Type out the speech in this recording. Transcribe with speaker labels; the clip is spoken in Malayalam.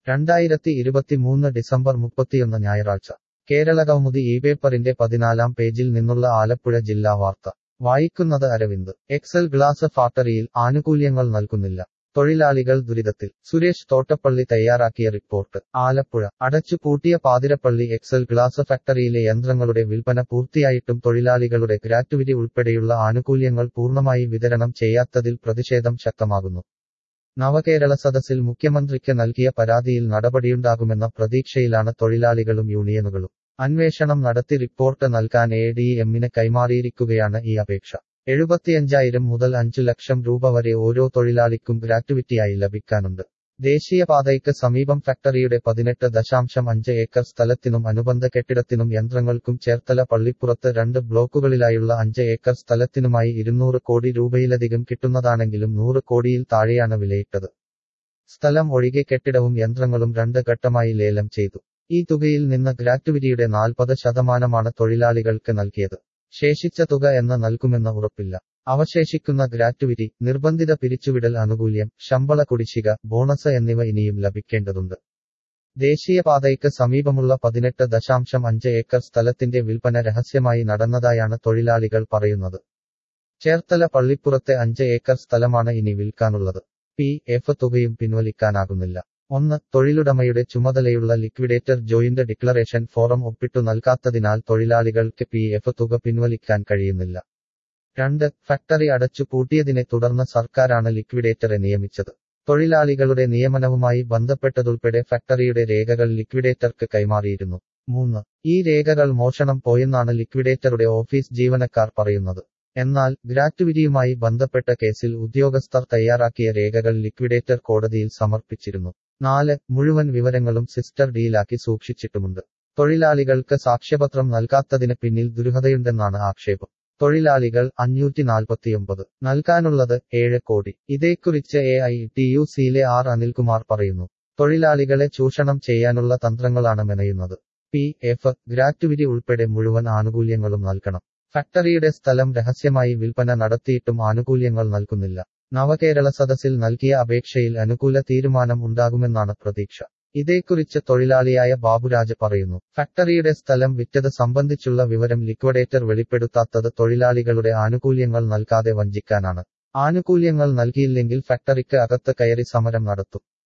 Speaker 1: രണ്ടായിരത്തി ഇരുപത്തിമൂന്ന് ഡിസംബർ മുപ്പത്തിയൊന്ന് ഞായറാഴ്ച കേരള കൗമുദി ഈ പേപ്പറിന്റെ പതിനാലാം പേജിൽ നിന്നുള്ള ആലപ്പുഴ ജില്ലാ വാർത്ത വായിക്കുന്നത് അരവിന്ദ് എക്സൽ ഗ്ലാസ് ഫാക്ടറിയിൽ ആനുകൂല്യങ്ങൾ നൽകുന്നില്ല തൊഴിലാളികൾ ദുരിതത്തിൽ സുരേഷ് തോട്ടപ്പള്ളി തയ്യാറാക്കിയ റിപ്പോർട്ട് ആലപ്പുഴ അടച്ചുപൂട്ടിയ പാതിരപ്പള്ളി എക്സൽ ഗ്ലാസ് ഫാക്ടറിയിലെ യന്ത്രങ്ങളുടെ വിൽപ്പന പൂർത്തിയായിട്ടും തൊഴിലാളികളുടെ ഗ്രാറ്റുവിറ്റി ഉൾപ്പെടെയുള്ള ആനുകൂല്യങ്ങൾ പൂർണ്ണമായി വിതരണം ചെയ്യാത്തതിൽ പ്രതിഷേധം ശക്തമാകുന്നു നവകേരള സദസ്സിൽ മുഖ്യമന്ത്രിക്ക് നൽകിയ പരാതിയിൽ നടപടിയുണ്ടാകുമെന്ന പ്രതീക്ഷയിലാണ് തൊഴിലാളികളും യൂണിയനുകളും അന്വേഷണം നടത്തി റിപ്പോർട്ട് നൽകാൻ എ ഡി എമ്മിന് കൈമാറിയിരിക്കുകയാണ് ഈ അപേക്ഷ എഴുപത്തിയഞ്ചായിരം മുതൽ അഞ്ചു ലക്ഷം രൂപ വരെ ഓരോ തൊഴിലാളിക്കും ഗ്രാറ്റുവിറ്റിയായി ലഭിക്കാനുണ്ട് ദേശീയപാതയ്ക്ക് സമീപം ഫാക്ടറിയുടെ പതിനെട്ട് ദശാംശം അഞ്ച് ഏക്കർ സ്ഥലത്തിനും അനുബന്ധ കെട്ടിടത്തിനും യന്ത്രങ്ങൾക്കും ചേർത്തല പള്ളിപ്പുറത്ത് രണ്ട് ബ്ലോക്കുകളിലായുള്ള അഞ്ച് ഏക്കർ സ്ഥലത്തിനുമായി ഇരുന്നൂറ് കോടി രൂപയിലധികം കിട്ടുന്നതാണെങ്കിലും നൂറ് കോടിയിൽ താഴെയാണ് വിലയിട്ടത് സ്ഥലം ഒഴികെ കെട്ടിടവും യന്ത്രങ്ങളും രണ്ട് ഘട്ടമായി ലേലം ചെയ്തു ഈ തുകയിൽ നിന്ന് ഗ്രാറ്റുവിറ്റിയുടെ നാൽപ്പത് ശതമാനമാണ് തൊഴിലാളികൾക്ക് നൽകിയത് ശേഷിച്ച തുക എന്ന് നൽകുമെന്ന് ഉറപ്പില്ല അവശേഷിക്കുന്ന ഗ്രാറ്റുവിറ്റി നിർബന്ധിത പിരിച്ചുവിടൽ ആനുകൂല്യം ശമ്പള കുടിശ്ശിക ബോണസ് എന്നിവ ഇനിയും ലഭിക്കേണ്ടതുണ്ട് ദേശീയപാതയ്ക്ക് സമീപമുള്ള പതിനെട്ട് ദശാംശം അഞ്ച് ഏക്കർ സ്ഥലത്തിന്റെ വിൽപ്പന രഹസ്യമായി നടന്നതായാണ് തൊഴിലാളികൾ പറയുന്നത് ചേർത്തല പള്ളിപ്പുറത്തെ അഞ്ച് ഏക്കർ സ്ഥലമാണ് ഇനി വിൽക്കാനുള്ളത് പി എഫ് തുകയും പിൻവലിക്കാനാകുന്നില്ല ഒന്ന് തൊഴിലുടമയുടെ ചുമതലയുള്ള ലിക്വിഡേറ്റർ ജോയിന്റ് ഡിക്ലറേഷൻ ഫോറം ഒപ്പിട്ടു നൽകാത്തതിനാൽ തൊഴിലാളികൾക്ക് പി എഫ് തുക പിൻവലിക്കാൻ കഴിയുന്നില്ല രണ്ട് ഫാക്ടറി അടച്ചു പൂട്ടിയതിനെ തുടർന്ന് സർക്കാരാണ് ലിക്വിഡേറ്ററെ നിയമിച്ചത് തൊഴിലാളികളുടെ നിയമനവുമായി ബന്ധപ്പെട്ടതുൾപ്പെടെ ഫാക്ടറിയുടെ രേഖകൾ ലിക്വിഡേറ്റർക്ക് കൈമാറിയിരുന്നു മൂന്ന് ഈ രേഖകൾ മോഷണം പോയെന്നാണ് ലിക്വിഡേറ്ററുടെ ഓഫീസ് ജീവനക്കാർ പറയുന്നത് എന്നാൽ ഗ്രാറ്റുവിറ്റിയുമായി ബന്ധപ്പെട്ട കേസിൽ ഉദ്യോഗസ്ഥർ തയ്യാറാക്കിയ രേഖകൾ ലിക്വിഡേറ്റർ കോടതിയിൽ സമർപ്പിച്ചിരുന്നു നാല് മുഴുവൻ വിവരങ്ങളും സിസ്റ്റർ ഡീലാക്കി സൂക്ഷിച്ചിട്ടുമുണ്ട് തൊഴിലാളികൾക്ക് സാക്ഷ്യപത്രം നൽകാത്തതിന് പിന്നിൽ ദുരൂഹതയുണ്ടെന്നാണ് ആക്ഷേപം തൊഴിലാളികൾ അഞ്ഞൂറ്റി നാൽപ്പത്തിയൊമ്പത് നൽകാനുള്ളത് ഏഴ് കോടി ഇതേക്കുറിച്ച് എ ഐ ടി യു സിയിലെ ആർ അനിൽകുമാർ പറയുന്നു തൊഴിലാളികളെ ചൂഷണം ചെയ്യാനുള്ള തന്ത്രങ്ങളാണ് മെനയുന്നത് പി എഫ് ഗ്രാറ്റുവിറ്റി ഉൾപ്പെടെ മുഴുവൻ ആനുകൂല്യങ്ങളും നൽകണം ഫാക്ടറിയുടെ സ്ഥലം രഹസ്യമായി വിൽപ്പന നടത്തിയിട്ടും ആനുകൂല്യങ്ങൾ നൽകുന്നില്ല നവകേരള സദസ്സിൽ നൽകിയ അപേക്ഷയിൽ അനുകൂല തീരുമാനം ഉണ്ടാകുമെന്നാണ് പ്രതീക്ഷ ഇതേക്കുറിച്ച് തൊഴിലാളിയായ ബാബുരാജ് പറയുന്നു ഫാക്ടറിയുടെ സ്ഥലം വിറ്റത് സംബന്ധിച്ചുള്ള വിവരം ലിക്വിഡേറ്റർ വെളിപ്പെടുത്താത്തത് തൊഴിലാളികളുടെ ആനുകൂല്യങ്ങൾ നൽകാതെ വഞ്ചിക്കാനാണ് ആനുകൂല്യങ്ങൾ നൽകിയില്ലെങ്കിൽ ഫാക്ടറിക്ക് അകത്ത് കയറി സമരം നടത്തും